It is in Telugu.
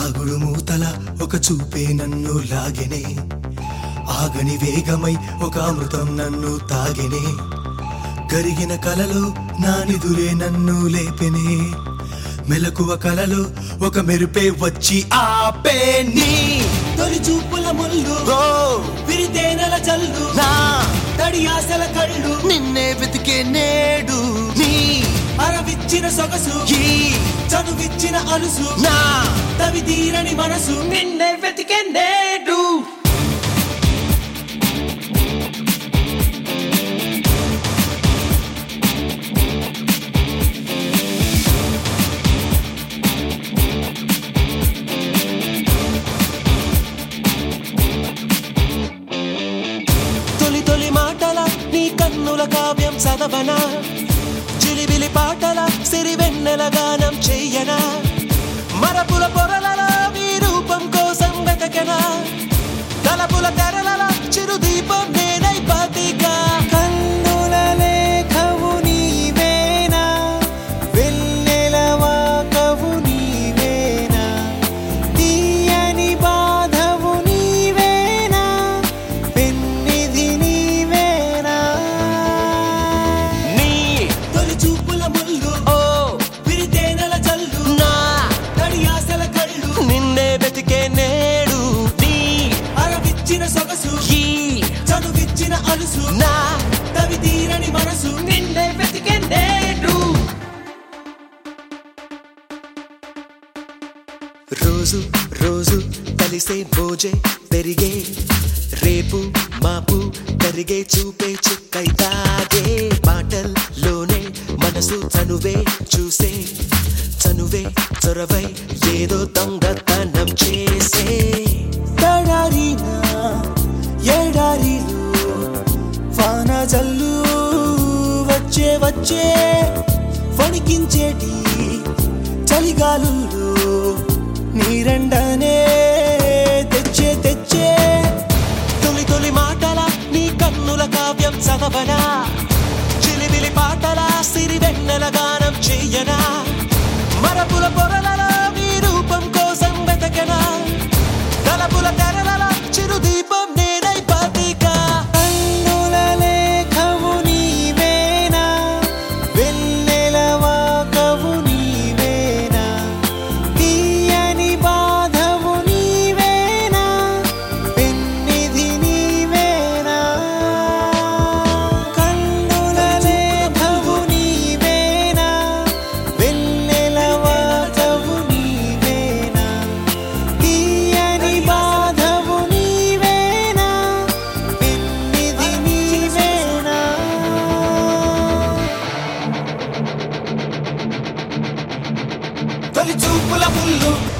దాగుడు మూతల ఒక చూపే నన్ను లాగెనే ఆగని వేగమై ఒక అమృతం నన్ను తాగెనే కరిగిన కలలో నా నిదురే నన్ను లేపెనే మెలకువ కలలో ఒక మెరుపే వచ్చి ఆపే నీ తొలి చూపుల ముళ్ళు ఓ విరితేనెల జల్లు నా తడి ఆశల కళ్ళు నిన్నే వెతికే నేడు నీ అరవిచ్చిన సొగసు ఈ చనువిచ్చిన అలుసు నా తవి తీరని మనసు నిన్నే వెతికే నేడు తొలి తొలి మాటల నీ కన్నుల కావ్యం చదవనా చిలిబిలి పాటల సిరివెన్నెల గానం చెయ్యనా మరపుల పొరల మీ రూపం కోసం వెతకనా తలపుల తెరల చిరుదీపం నేనై పతిగా కన్నుల లేఖవు నీవేనా వెన్నెలవా కవు నీవేనా తీయని బాధవు నీవేనా పెన్నిధి నీవేనా నీ తొలి చూపుల ముళ్ళు ఓ విరితేనెల జల్లు నా తడి ఆశల కళ్ళు నిన్నే వెతికే నేడు నీ అరవిచ్చిన సొగసు ఈ చనువిచ్చిన అలుసు నా తవి తీరని మనసు నిన్నే వెతికే నేడు రోజు రోజు కలిసే భోజే పెరిగే రేపు మాపు కరిగే చూపే చుక్కై తాగే మాటల్లోనే మనసు చనువే చూసే చనువే చొరవై ఏదో దొంగతనం చేసే తడారినా ఎడారిలో వాన జల్లు వచ్చే వచ్చే వణికించేటి చలిగాలుల్లో నీరెండనే తెచ్చే తెచ్చే తొలి తొలి మాటల నీ కన్నుల కావ్యం చదవనా చిలిమిలి పాటల సిరివెన్నెల గానం చెయ్యనా మరపుల పొరల మీ రూపం కోసం వెతకనా తలపుల తెరల చిరుదీపం నేనై పతిగా కన్నుల లేఖవు నీవేనా వెన్నెలవా కవు నీవేనా తీయని బాధవు నీవేనా పెన్నిధి నీవేనా కన్నుల లేఖవు నీవేనా వెన్నెలవా కవు నీవేనా తీయని బాధవు నీవేనా పెన్నిధి నీవేనా తొలి చూపుల ముళ్ళు